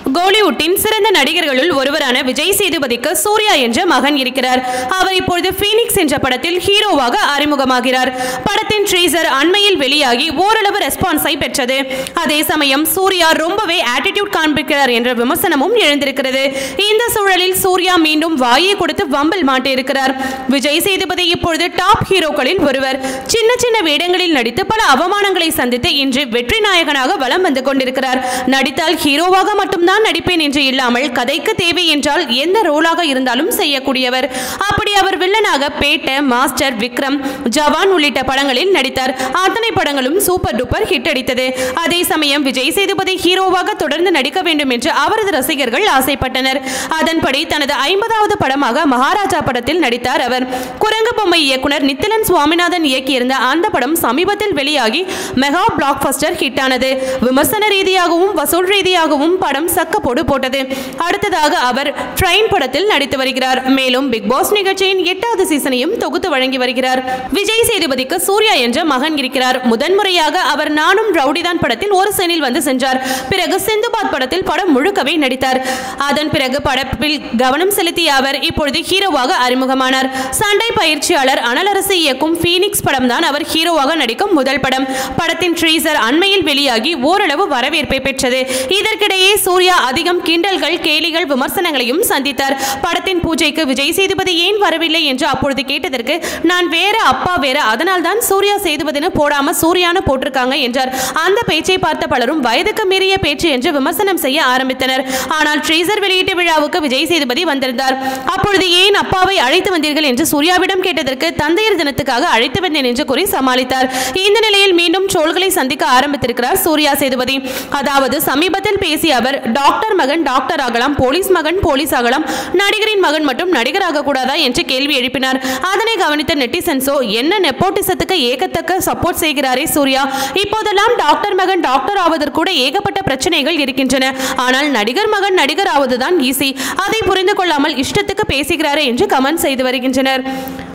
கோலிவுட்டின் சிறந்த நடிகர்களுள் ஒருவரான விஜய் சேதுபதிக்கு சூர்யா என்ற மகன் இருக்கிறார் அவர் இப்பொழுது ஃபீனிக்ஸ் என்ற படத்தில் ஹீரோவாக அறிமுகமாகிறார் படத்தின் ட்ரீசர் அண்மையில் வெளியாகி ஓரளவு ரெஸ்பான்ஸை பெற்றது அதே சமயம் சூர்யா ரொம்பவே ஆட்டிடியூட் காண்பிக்கிறார் என்ற விமர்சனமும் எழுந்திருக்கிறது இந்த சூழலில் சூர்யா மீண்டும் வாயை கொடுத்து வம்பில் மாட்டியிருக்கிறார் விஜய் சேதுபதி இப்பொழுது டாப் ஹீரோக்களில் ஒருவர் சின்ன சின்ன வேடங்களில் நடித்து பல அவமானங்களை சந்தித்து இன்று வெற்றி நாயகனாக வலம் வந்து கொண்டிருக்கிறார் நடித்தால் ஹீரோவாக மட்டும்தான் நடிப்பேன் என்று இல்லாமல் கதைக்கு தேவை என்றால் எந்த ரோலாக இருந்தாலும் செய்யக்கூடியவர் அப்படி அவர் வில்லனாக பேட்ட மாஸ்டர் விக்ரம் ஜவான் உள்ளிட்ட படங்களில் நடித்தார் அத்தனை படங்களும் சூப்பர் டூப்பர் ஹிட் அடித்தது அதே சமயம் விஜய் சேதுபதி ஹீரோவாக தொடர்ந்து நடிக்க வேண்டும் என்று அவரது ரசிகர்கள் ஆசைப்பட்டனர் அதன்படி தனது ஐம்பதாவது படமாக மகாராஜா படத்தில் நடித்தார் அவர் குரங்கு பொம்மை இயக்குனர் நித்திலன் சுவாமிநாதன் இயக்கியிருந்த அந்த படம் சமீபத்தில் வெளியாகி மெகா பிளாக் பஸ்டர் ஹிட் ஆனது விமர்சன ரீதியாகவும் வசூல் ரீதியாகவும் படம் சக்க போடு போட்டது அடுத்ததாக அவர் ட்ரெயின் படத்தில் நடித்து வருகிறார் மேலும் பிக் பாஸ் நிகழ்ச்சியின் எட்டாவது சீசனையும் தொகுத்து வழங்கி வருகிறார் விஜய் சேதுபதிக்கு சூர்யா என்ற மகன் இருக்கிறார் முதன்முறையாக அவர் நானும் ரவுடிதான் படத்தில் ஒரு சீனில் வந்து சென்றார் பிறகு சிந்துபாத் படத்தில் படம் முழுக்கவே நடித்தார் அதன் பிறகு படப்பில் கவனம் செலுத்திய அவர் இப்பொழுது ஹீரோவாக அறிமுகமானார் சண்டை பயிற்சியாளர் அனலரசு இயக்கும் ஃபீனிக்ஸ் படம் தான் அவர் ஹீரோவாக நடிக்கும் முதல் படம் படத்தின் ட்ரீசர் அண்மையில் வெளியாகி ஓரளவு வரவேற்பை பெற்றது இதற்கிடையே சூர்யா அதிகம் கிண்டல்கள் கேலிகள் விமர்சனங்களையும் சந்தித்தார் படத்தின் பூஜைக்கு விஜய் சேதுபதி ஏன் வரவில்லை என்று அப்பொழுது கேட்டதற்கு நான் வேற அப்பா வேற அதனால் தான் சூர்யா சேதுபதினு போடாம சூர்யானு போட்டிருக்காங்க என்றார் அந்த பேச்சை பார்த்த பலரும் வயதுக்கு மீறிய பேச்சு என்று விமர்சனம் செய்ய ஆரம்பித்தனர் ஆனால் ட்ரீசர் வெளியீட்டு விழாவுக்கு விஜய் சேதுபதி வந்திருந்தார் அப்பொழுது ஏன் அப்பாவை அழைத்து வந்தீர்கள் என்று சூர்யாவிடம் கேட்டதற்கு தந்தையர் தினத்துக்காக அழைத்து வந்தேன் என்று கூறி சமாளித்தார் இந்த நிலையில் மீண்டும் ட்ரோல்களை சந்திக்க ஆரம்பித்திருக்கிறார் சூர்யா சேதுபதி அதாவது சமீபத்தில் பேசிய அவர் டாக்டர் மகன் டாக்டர் ஆகலாம் போலீஸ் மகன் போலீஸ் ஆகலாம் நடிகரின் மகன் மட்டும் நடிகராக கூடாதா என்று கேள்வி எழுப்பினார் அதனை கவனித்த நெட்டிசன்ஸோ என்ன நெப்போட்டிசத்துக்கு ஏகத்தக்க சப்போர்ட் செய்கிறாரே சூர்யா இப்போதெல்லாம் டாக்டர் மகன் டாக்டர் ஆவதற்கூட ஏகப்பட்ட பிரச்சனைகள் இருக்கின்றன ஆனால் நடிகர் மகன் நடிகர் ஆவதுதான் ஈஸி அதை புரிந்து கொள்ளாமல் இஷ்டத்துக்கு பேசுகிறாரே என்று கமெண்ட் செய்து வருகின்றனர்